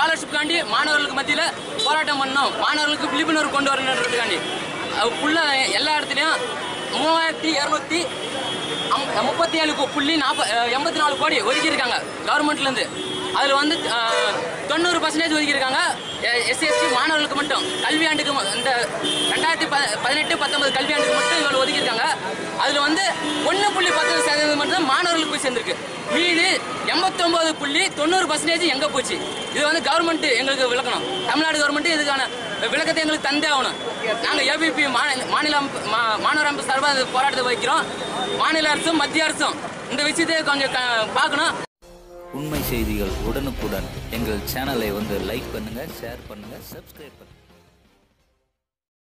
ஸ்காலர்ஷிப்காண்டி மாணவர்களுக்கு மத்தியில் போராட்டம் பண்ணணும் மாணவர்களுக்கு விழிப்புணர்வு கொண்டு வரணுன்றதுக்காண்டி அது ஃபுல்லாக எல்லா இடத்துலையும் மூவாயிரத்தி இரநூத்தி முப்பத்தி ஏழு கு- புள்ளி நாற்ப எண்பத்தி நாலு கோடி ஒதுக்கியிருக்காங்க கவர்மெண்ட்லேருந்து அதில் வந்து அஹ், தொண்ணூறு பர்சன்டேஜ் ஒதுக்கியிருக்காங்க எஸ்சிஎஸ்டி மாணவர்களுக்கு மட்டும் கல்வியாண்டுக்கு ம- இந்த ரெண்டாயிரத்தி ப பதினெட்டு பத்தொன்பது கல்வியாண்டுக்கு மட்டும் இவ்வளோ ஒதுக்கியிருக்காங்க அதில் வந்து ஒன்று புள்ளி பத்து சதவீதம் மட்டும் தான் மாணவர்களுக்கு போய் சேர்ந்துருக்கு மீது எண்பத்தொம்பது புள்ளி தொண்ணூறு பர்சன்டேஜ் எங்கே போச்சு இது வந்து கவர்மெண்ட் எங்களுக்கு விளக்கணும் தமிழ்நாடு கவர்மெண்ட் இதுக்கான விளக்கத்தை எங்களுக்கு தந்தே ஆகணும் நாங்கள் ஏபிபி மாநில மாநில அமைப்பு- மா- மாணவர் அமைப்பு சார்பாக இந்த போராட்டத்தை வைக்கிறோம் மாநில அரசும் மத்திய அரசும் இந்த விஷயத்தை கொஞ்சம் க- பார்க்கணும் உண்மை செய்திகள் உடனுக்குடன் எங்கள் சேனலை வந்து லைக் பண்ணுங்க ஷேர் பண்ணுங்க சப்ஸ்கிரைப் பண்ணுங்க